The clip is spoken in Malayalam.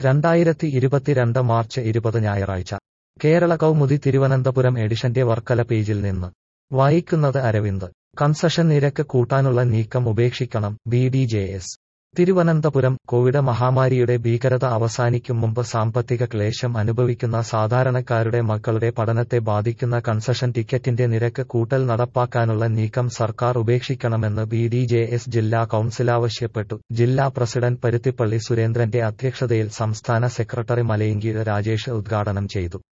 രണ്ടായിരത്തി ഇരുപത്തിരണ്ട് മാർച്ച് ഇരുപത് ഞായറാഴ്ച കേരള കൗമുദി തിരുവനന്തപുരം എഡിഷന്റെ വർക്കല പേജിൽ നിന്ന് വായിക്കുന്നത് അരവിന്ദ് കൺസഷൻ നിരക്ക് കൂട്ടാനുള്ള നീക്കം ഉപേക്ഷിക്കണം B D J S Thiruvananthapuram Covid മഹാമാരിയുടെ ഭീകരത അവസാനിക്കും മുമ്പ് സാമ്പത്തിക ക്ലേശം അനുഭവിക്കുന്ന സാധാരണക്കാരുടെ മക്കളുടെ പഠനത്തെ ബാധിക്കുന്ന കൺസഷൻ ടിക്കറ്റിന്റെ നിരക്ക് കൂട്ടൽ നടപ്പാക്കാനുള്ള നീക്കം സർക്കാർ ഉപേക്ഷിക്കണമെന്ന് ബി ഡി ജെ എസ് ജില്ലാ കൌൺസിൽ ആവശ്യപ്പെട്ടു ജില്ലാ പ്രസിഡന്റ് പരുത്തിപ്പള്ളി സുരേന്ദ്രന്റെ അധ്യക്ഷതയിൽ സംസ്ഥാന സെക്രട്ടറി മലയങ്കീഴ് രാജേഷ് ഉദ്ഘാടനം ചെയ്തു